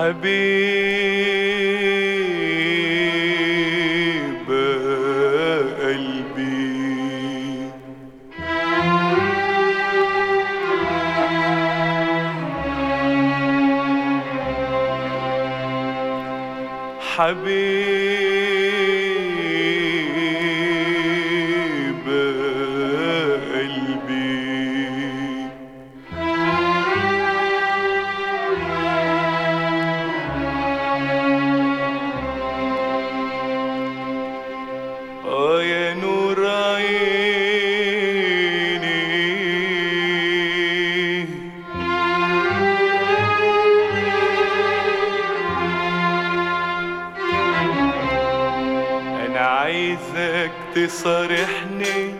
حبيب قلبي حبيب قلبي آه يا نور عيني أنا عايزك تصارحني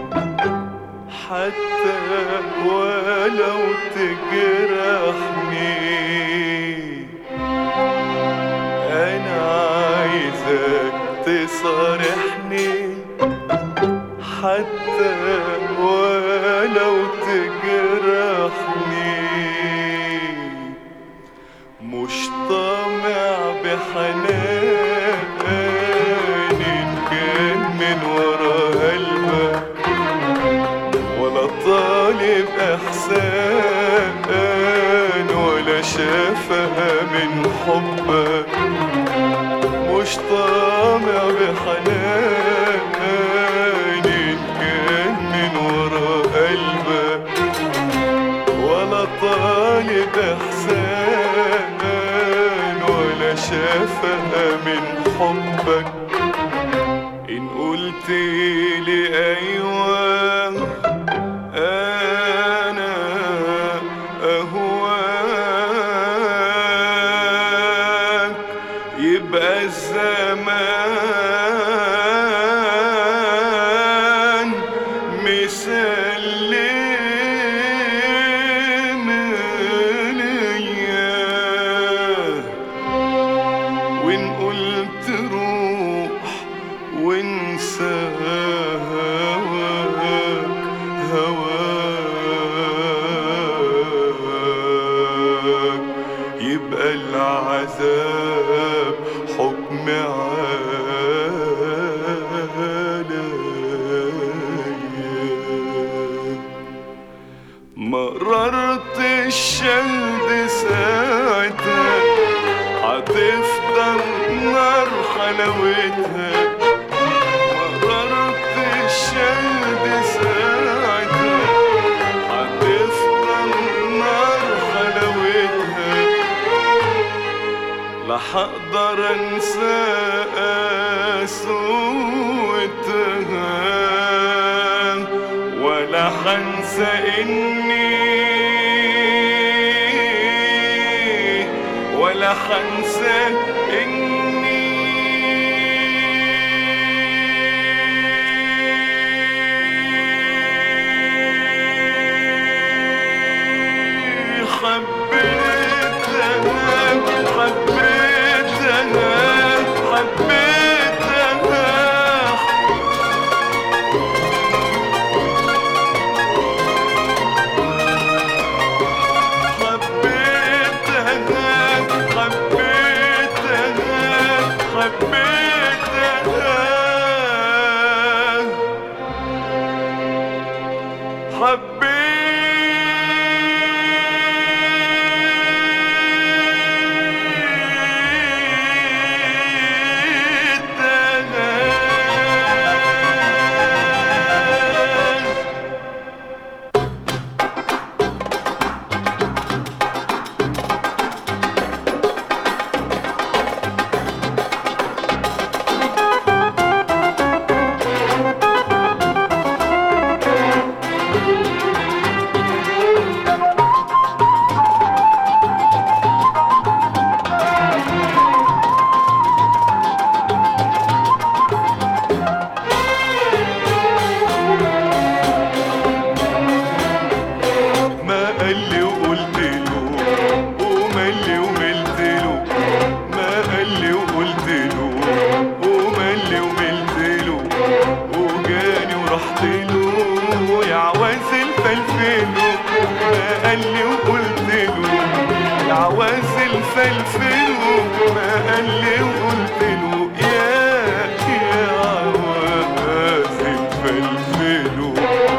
حتى ولو تجرحني أنا عايزك تصارحني حتى ولو تجرحني مش طامع بحنان إن كان من ورا قلبك ولا طالب احسان ولا شفقة من حبك مش طامع بحنان إن كان من ورا قلبك ولا طالب احسان ولا شفقة من حبك ان قلت لي ايوه انا اهواك يبقى الزمان مسلم ليا وان قلت روح وانسى هواك هواك يبقى العذاب حكم عليا مررت الشهد ساعتها هتفضل نار حلاوتها مررت الشهد ساعتها هتفضل نار حلاوتها لا هقدر انسى قسوتها ولا هنسى اني ولا هنسى اني حبيتها حبيتها حبيتها حبيتها حبيتها حبيتها حبيتها ما قال لي وقلت له ومال لي وملت له ما قال لي وقلت له ومال لي وملت له وجاني ورحت له يا عواز الفلفل ما قال لي وقلت له يا عواز الفلفل فلفله ما قال لي وقلت له يا يا عواز فلفله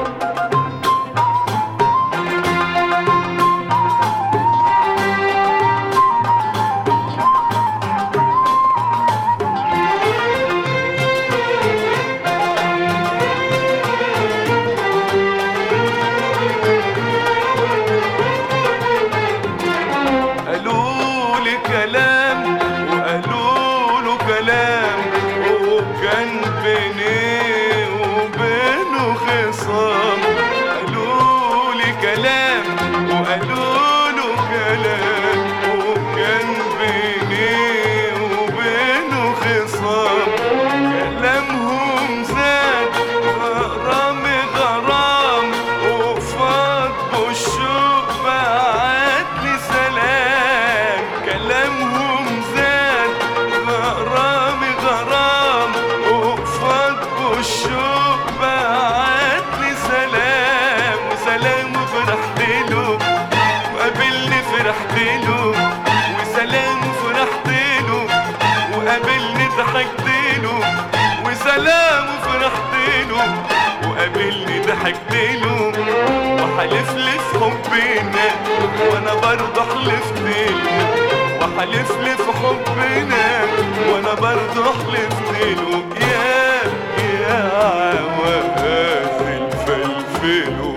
قالوا لي كلام وقالوا له كلام وكان بيني وبينه خصام قالوا لي كلام وقالوا له كلام وكان بيني وبينه خصام كلامهم زاد غرام غرام وفاض بالشوق بعت لي سلام كلامهم زاد غرام غرام وفاض بالشوق بعت لي سلام وسلام فرحت له وقابلني فرحت له وسلام فرحت له وقابلني ضحكت له وسلام فرحت له وقابلني ضحكت له وحلف لي في حبنا وانا برضه حلفت له وحلف لي في حبنا وانا برضه حلفت له يا يا عواز الفلفل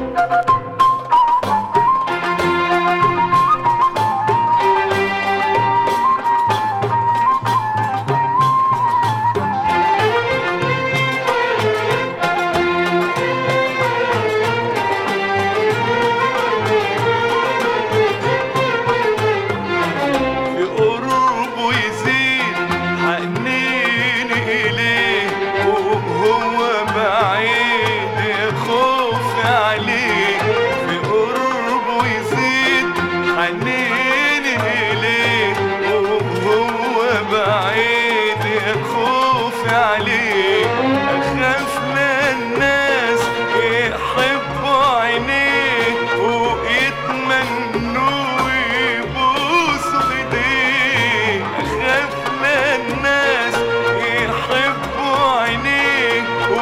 في قربه يزيد حنيني إليه وهو بعيد خوف عليه في قربه يزيد حنيني إليه وهو بعيد خوف عليه أخاف من الناس يحبوا عينيه ويتمنوا يبوسوا ايديه اخاف من الناس يحبوا عينيه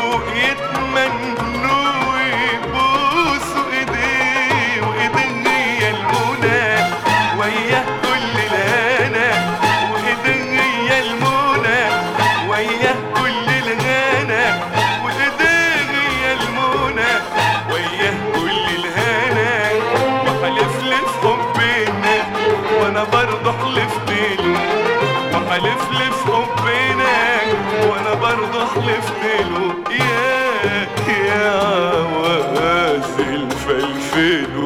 ويتمنوا يبوسوا ايديه وايديه هي المنى وياه كل الهنا وايديه هي المنى وياه كل الهنا وايديه هي المنى وياه كل الهنا وحلف لي في حبنا وانا برضه حلفت له وحلف لي في حبنا وانا برضه حلفت له يا يا عواز الفلفل